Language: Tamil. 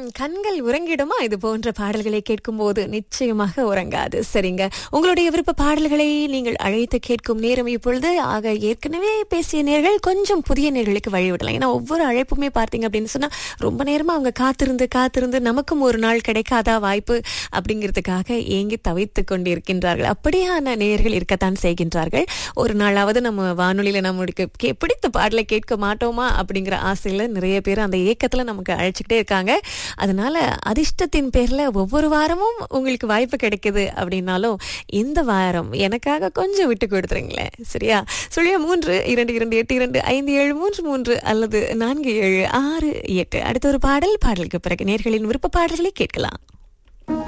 கண்கள் உறங்கிடுமா இது போன்ற பாடல்களை கேட்கும்போது நிச்சயமாக உறங்காது சரிங்க உங்களுடைய விருப்ப பாடல்களை நீங்கள் அழைத்து கேட்கும் நேரம் இப்பொழுது ஆக ஏற்கனவே பேசிய நேர்கள் கொஞ்சம் புதிய நேர்களுக்கு வழிவிடலாம் ஏன்னா ஒவ்வொரு அழைப்புமே பார்த்தீங்க அப்படின்னு சொன்னா ரொம்ப நேரமா அவங்க காத்திருந்து காத்திருந்து நமக்கும் ஒரு நாள் கிடைக்காதா வாய்ப்பு அப்படிங்கிறதுக்காக ஏங்கி தவித்து கொண்டிருக்கின்றார்கள் அப்படியான நேயர்கள் இருக்கத்தான் செய்கின்றார்கள் ஒரு நாளாவது நம்ம வானொலியில நம்மளுக்கு கே- பிடித்த பாடலை கேட்க மாட்டோமா அப்படிங்கிற ஆசையில நிறைய பேர் அந்த ஏக்கத்துல நமக்கு அழைச்சிக்கிட்டே இருக்காங்க அதனால அதிர்ஷ்டத்தின் பேர்ல ஒவ்வொரு வாரமும் உங்களுக்கு வாய்ப்பு கிடைக்குது அப்படின்னாலும் இந்த வாரம் எனக்காக கொஞ்சம் விட்டு கொடுத்துருங்களேன் சரியா சொல்லியா மூன்று இரண்டு இரண்டு எட்டு இரண்டு ஐந்து ஏழு மூன்று மூன்று அல்லது நான்கு ஏழு ஆறு எட்டு அடுத்த ஒரு பாடல் பாடலுக்கு பிறகு நேர்களின் விருப்ப பாடல்களை கேட்கலாம்